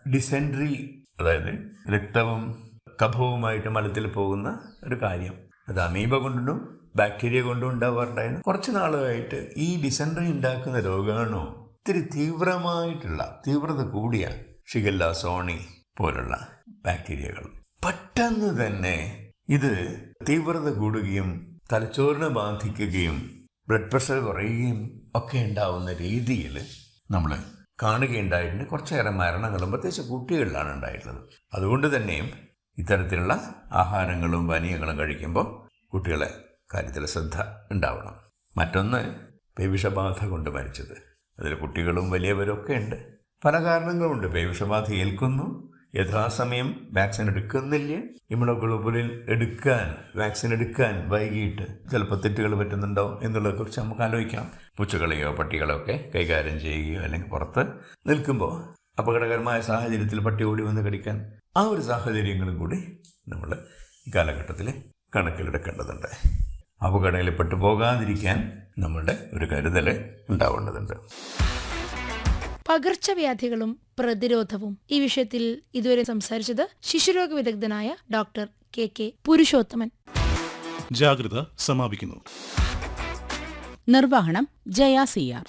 dysentery അതായത് രക്തവും കഫവുമായിട്ട് മലത്തിൽ പോകുന്ന ഒരു കാര്യം അത് അമീബ കൊണ്ടും ബാക്ടീരിയ കൊണ്ടും ഉണ്ടാവാറുണ്ടായിരുന്നു കുറച്ച് നാളുകളായിട്ട് ഈ ഡിസെൻട്രി ഉണ്ടാക്കുന്ന രോഗാണു ഇത്തിരി തീവ്രമായിട്ടുള്ള തീവ്രത കൂടിയ ഷിഗല്ല സോണി പോലുള്ള ബാക്ടീരിയകൾ പെട്ടെന്ന് തന്നെ ഇത് തീവ്രത കൂടുകയും തലച്ചോറിനെ ബാധിക്കുകയും ബ്ലഡ് പ്രഷർ കുറയുകയും ഒക്കെ ഉണ്ടാവുന്ന രീതിയിൽ നമ്മൾ കാണുകയുണ്ടായിട്ടുണ്ട് കുറച്ചേറെ മരണങ്ങളും പ്രത്യേകിച്ച് കുട്ടികളിലാണ് ഉണ്ടായിട്ടുള്ളത് അതുകൊണ്ട് തന്നെയും ഇത്തരത്തിലുള്ള ആഹാരങ്ങളും പാനീയങ്ങളും കഴിക്കുമ്പോൾ കുട്ടികളെ കാര്യത്തിൽ ശ്രദ്ധ ഉണ്ടാവണം മറ്റൊന്ന് പേവിഷബാധ കൊണ്ട് മരിച്ചത് അതിൽ കുട്ടികളും വലിയവരും ഒക്കെ ഉണ്ട് പല കാരണങ്ങളുമുണ്ട് പേവിഷബാധ ഏൽക്കുന്നു യഥാസമയം വാക്സിൻ എടുക്കുന്നില്ല ഇമ്യൂണോഗ്ലോബുലിൻ എടുക്കാൻ വാക്സിൻ എടുക്കാൻ വൈകിട്ട് ചിലപ്പോൾ തെറ്റുകൾ പറ്റുന്നുണ്ടോ എന്നുള്ളതിനെക്കുറിച്ച് നമുക്ക് ആലോചിക്കാം പൂച്ചകളെയോ പട്ടികളോ ഒക്കെ കൈകാര്യം ചെയ്യുകയോ അല്ലെങ്കിൽ പുറത്ത് നിൽക്കുമ്പോൾ അപകടകരമായ സാഹചര്യത്തിൽ പട്ടി ഓടി വന്ന് കടിക്കാൻ ആ ഒരു സാഹചര്യങ്ങളും കൂടി നമ്മൾ ഈ കാലഘട്ടത്തിൽ കണക്കിലെടുക്കേണ്ടതുണ്ട് അപകടങ്ങളിൽപ്പെട്ടു പോകാതിരിക്കാൻ നമ്മളുടെ ഒരു കരുതൽ ഉണ്ടാവേണ്ടതുണ്ട് പകർച്ചവ്യാധികളും പ്രതിരോധവും ഈ വിഷയത്തിൽ ഇതുവരെ സംസാരിച്ചത് ശിശുരോഗ വിദഗ്ധനായ ഡോക്ടർ കെ കെ പുരുഷോത്തമൻ ജാഗ്രത സമാപിക്കുന്നു നിർവഹണം Jaya C R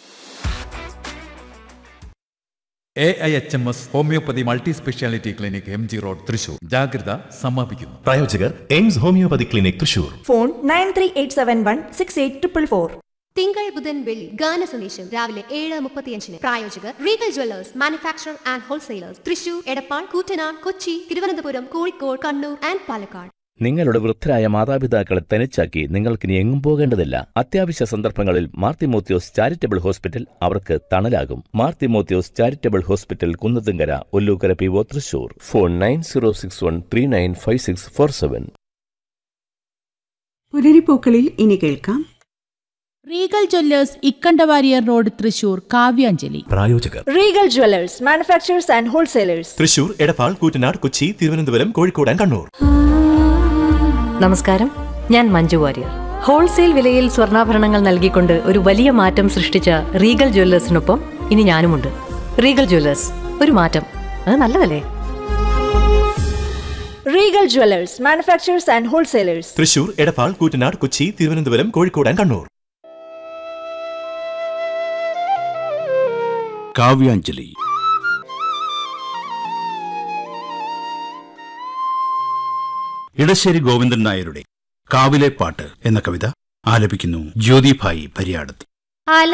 A I H M S homeopathy multi speciality clinic M G road Thrissur ജാഗ്രത സമാപിക്കുന്നു പ്രായോജകർ Aims homeopathy clinic Thrissur phone nine three eight seven one six eight triple four തിങ്കൾ ബുധൻ വെള്ളി ഗാന സന്ദേശം രാവിലെ ഏഴ് മുപ്പത്തിയഞ്ചിന് പ്രായോജകർ Regal jewellers manufacture and wholesalers Thrissur Edappal Koottanad Kochi Thiruvananthapuram Kozhikode Kannur and Palakkad നിങ്ങളുടെ വൃദ്ധരായ മാതാപിതാക്കളെ തനിച്ചാക്കി നിങ്ങൾക്കിനി എങ്ങും പോകേണ്ടതില്ല അത്യാവശ്യ സന്ദർഭങ്ങളിൽ മാർത്തിമോത്യോസ് ചാരിറ്റബിൾ ഹോസ്പിറ്റൽ അവർക്ക് തണലാകും Marthimothyos charitable hospital Kunnathumkara Ollukkara P O Thrissur phone nine zero six one three nine five six four seven പുലരിപ്പൂക്കളിൽ ഇനി കേൾക്കാം Regal jewellers Ikkandawarrier road Thrissur Kavyanjali പ്രായോജകർ Regal jewellers manufacturers and wholesalers Thrissur Edappal Koottanad Kochi Thiruvananthapuram Kozhikode and Kannur നമസ്കാരം ഞാൻ മഞ്ജു വാര്യർ ഹോൾസെയിൽ വിലയിൽ സ്വർണ്ണാഭരണങ്ങൾ നൽകിക്കൊണ്ട് ഒരു വലിയ മാറ്റം സൃഷ്ടിച്ച റീഗൽ ജ്വല്ലേഴ്സിനൊപ്പം ഇനി ഞാനുമുണ്ട് റീഗൽ ജ്വല്ലേഴ്സ് ഒരു മാറ്റം അത് നല്ലതല്ലേ Regal jewellers manufacturers and wholesalers Thrissur Edappal Koottanad Kochi Thiruvananthapuram Kozhikode and Kannur Kavyanjali Edasseri Govindan നായരുടെ കാവിലെ പാട്ട് എന്ന കവിത ആലപിക്കുന്നു ജ്യോതിഭായി പരിയാടത്ത് ആല